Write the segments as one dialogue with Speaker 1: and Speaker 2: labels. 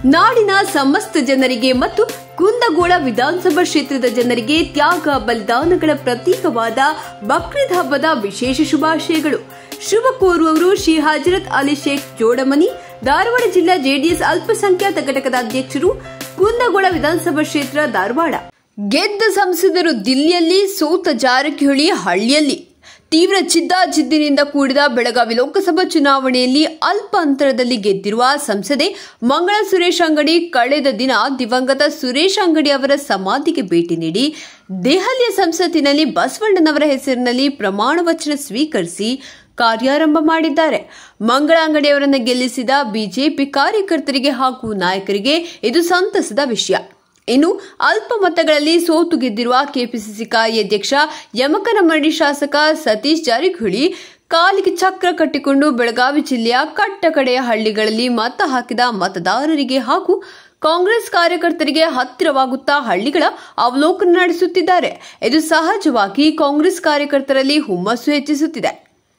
Speaker 1: ನಾಡಿನ ಸಮಸ್ತ ಜನರಿಗೆ ಮತ್ತು ಕುಂದಗೋಳ ವಿಧಾನಸಭಾ ಕ್ಷೇತ್ರದ ಜನರಿಗೆ ತ್ಯಾಗ ಬಲಿದಾನಗಳ ಪ್ರತೀಕವಾದ ಬಕ್ರೀದ್ ಹಬ್ಬದ ವಿಶೇಷ ಶುಭಾಶಯಗಳು ಶುಭ ಕೋರುವವರು ಶ್ರೀ ಹಜರತ್ ಅಲಿ ಶೇಖ್ ಜೋಡಮನಿ ಧಾರವಾಡ ಜಿಲ್ಲಾ ಜೆಡಿಎಸ್ ಅಲ್ಪಸಂಖ್ಯಾತ ಘಟಕದ ಅಧ್ಯಕ್ಷರು ಕುಂದಗೋಳ ವಿಧಾನಸಭಾ ಕ್ಷೇತ್ರ ಧಾರವಾಡ ಗೆದ್ದ ಸಂಸದರು ದಿಲ್ಲಿಯಲ್ಲಿ ಸೋತ ಜಾರಕಿಹೊಳಿ ಹಳ್ಳಿಯಲ್ಲಿ ತೀವ್ರ ಜಿದ್ದಾಜಿದ್ದಿನಿಂದ ಕೂಡಿದ ಬೆಳಗಾವಿ ಲೋಕಸಭಾ ಚುನಾವಣೆಯಲ್ಲಿ ಅಲ್ಪ ಅಂತರದಲ್ಲಿ ಗೆದ್ದಿರುವ ಸಂಸದೆ ಮಂಗಳ ಸುರೇಶ್ ಅಂಗಡಿ ಕಳೆದ ದಿನ ದಿವಂಗತ ಸುರೇಶ್ ಅಂಗಡಿ ಅವರ ಸಮಾಧಿಗೆ ಭೇಟಿ ನೀಡಿ ದೆಹಲಿಯ ಸಂಸತ್ತಿನಲ್ಲಿ ಬಸವಣ್ಣನವರ ಹೆಸರಿನಲ್ಲಿ ಪ್ರಮಾಣ ವಚನ ಸ್ವೀಕರಿಸಿ ಕಾರ್ಯಾರಂಭ ಮಾಡಿದ್ದಾರೆ ಮಂಗಳ ಅಂಗಡಿಯವರನ್ನು ಗೆಲ್ಲಿಸಿದ ಬಿಜೆಪಿ ಕಾರ್ಯಕರ್ತರಿಗೆ ಹಾಗೂ ನಾಯಕರಿಗೆ ಇದು ಸಂತಸದ ವಿಷಯ ಇನ್ನು ಅಲ್ಪ ಮತಗಳಲ್ಲಿ ಸೋತು ಗೆದ್ದಿರುವ ಕೆಪಿಸಿಸಿ ಕಾರ್ಯಾಧ್ಯಕ್ಷ ಯಮಕನಮರಡಿ ಶಾಸಕ ಸತೀಶ್ ಜಾರಕಿಹೊಳಿ ಕಾಲಿಗೆ ಚಕ್ರ ಕಟ್ಟಿಕೊಂಡು ಬೆಳಗಾವಿ ಜಿಲ್ಲೆಯ ಕಟ್ಟಕಡೆಯ ಹಳ್ಳಿಗಳಲ್ಲಿ ಮತ ಹಾಕಿದ ಮತದಾರರಿಗೆ ಹಾಗೂ ಕಾಂಗ್ರೆಸ್ ಕಾರ್ಯಕರ್ತರಿಗೆ ಹತ್ತಿರವಾಗುತ್ತಾ ಹಳ್ಳಿಗಳ ಅವಲೋಕನ ನಡೆಸುತ್ತಿದ್ದಾರೆ ಇದು ಸಹಜವಾಗಿ ಕಾಂಗ್ರೆಸ್ ಕಾರ್ಯಕರ್ತರಲ್ಲಿ ಹುಮ್ಮಸ್ಸು ಹೆಚ್ಚಿಸುತ್ತಿದೆ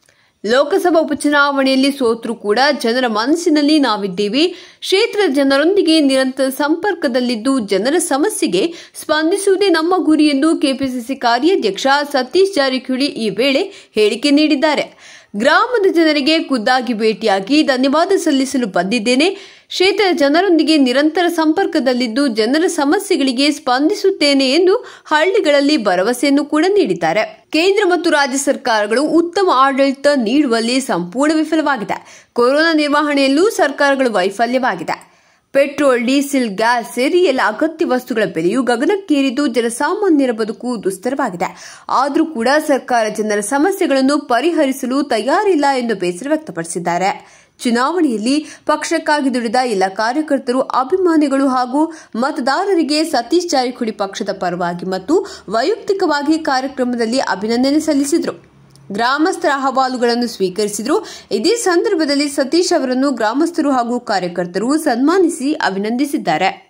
Speaker 1: ಲೋಕಸಭಾ ಉಪಚುನಾವಣೆಯಲ್ಲಿ ಸೋತರೂ ಕೂಡ ಜನರ ಮನಸ್ಸಿನಲ್ಲಿ ನಾವಿದ್ದೇವೆ ಕ್ಷೇತ್ರದ ಜನರೊಂದಿಗೆ ನಿರಂತರ ಸಂಪರ್ಕದಲ್ಲಿದ್ದು ಜನರ ಸಮಸ್ಯೆಗೆ ಸ್ಪಂದಿಸುವುದೇ ನಮ್ಮ ಗುರಿ ಎಂದು ಕೆಪಿಸಿಸಿ ಕಾರ್ಯಾಧ್ಯಕ್ಷ ಸತೀಶ್ ಜಾರಕಿಹೊಳಿ ಈ ವೇಳೆ ಹೇಳಿಕೆ ನೀಡಿದ್ದಾರೆ ಗ್ರಾಮದ ಜನರಿಗೆ ಖುದ್ದಾಗಿ ಭೇಟಿಯಾಗಿ ಧನ್ಯವಾದ ಸಲ್ಲಿಸಲು ಬಂದಿದ್ದೇನೆ ಕ್ಷೇತ್ರದ ಜನರೊಂದಿಗೆ ನಿರಂತರ ಸಂಪರ್ಕದಲ್ಲಿದ್ದು ಜನರ ಸಮಸ್ಯೆಗಳಿಗೆ ಸ್ಪಂದಿಸುತ್ತೇನೆ ಎಂದು ಹಳ್ಳಿಗಳಲ್ಲಿ ಭರವಸೆಯನ್ನು ಕೂಡ ನೀಡಿದ್ದಾರೆ ಕೇಂದ್ರ ಮತ್ತು ರಾಜ್ಯ ಸರ್ಕಾರಗಳು ಉತ್ತಮ ಆಡಳಿತ ನೀಡುವಲ್ಲಿ ಸಂಪೂರ್ಣ ವಿಫಲವಾಗಿದೆ ಕೊರೋನಾ ನಿರ್ವಹಣೆಯಲ್ಲೂ ಸರ್ಕಾರಗಳು ವೈಫಲ್ಯವಾಗಿದೆ ಪೆಟ್ರೋಲ್ ಡೀಸೆಲ್ ಗ್ಯಾಸ್ ಸೇರಿ ಎಲ್ಲ ಅಗತ್ಯ ವಸ್ತುಗಳ ಬೆಲೆಯು ಗಗನಕ್ಕೇರಿದ್ದು ಜನಸಾಮಾನ್ಯರ ಬದುಕು ದುಸ್ತರವಾಗಿದೆ ಆದರೂ ಕೂಡ ಸರ್ಕಾರ ಜನರ ಸಮಸ್ಯೆಗಳನ್ನು ಪರಿಹರಿಸಲು ತಯಾರಿಲ್ಲ ಎಂದು ಬೇಸರ ವ್ಯಕ್ತಪಡಿಸಿದ್ದಾರೆ ಚುನಾವಣೆಯಲ್ಲಿ ಪಕ್ಷಕ್ಕಾಗಿ ದುಡಿದ ಎಲ್ಲ ಕಾರ್ಯಕರ್ತರು ಅಭಿಮಾನಿಗಳು ಹಾಗೂ ಮತದಾರರಿಗೆ ಸತೀಶ್ ಜಾರಕಿಹೊಳಿ ಪಕ್ಷದ ಪರವಾಗಿ ಮತ್ತು ವೈಯಕ್ತಿಕವಾಗಿ ಕಾರ್ಯಕ್ರಮದಲ್ಲಿ ಅಭಿನಂದನೆ ಸಲ್ಲಿಸಿದರು ಗ್ರಾಮಸ್ಥರ ಅಹವಾಲುಗಳನ್ನು ಸ್ವೀಕರಿಸಿದರು ಇದೇ ಸಂದರ್ಭದಲ್ಲಿ ಸತೀಶ್ ಅವರನ್ನು ಗ್ರಾಮಸ್ಥರು ಹಾಗೂ ಕಾರ್ಯಕರ್ತರು ಸನ್ಮಾನಿಸಿ ಅಭಿನಂದಿಸಿದ್ದಾರೆ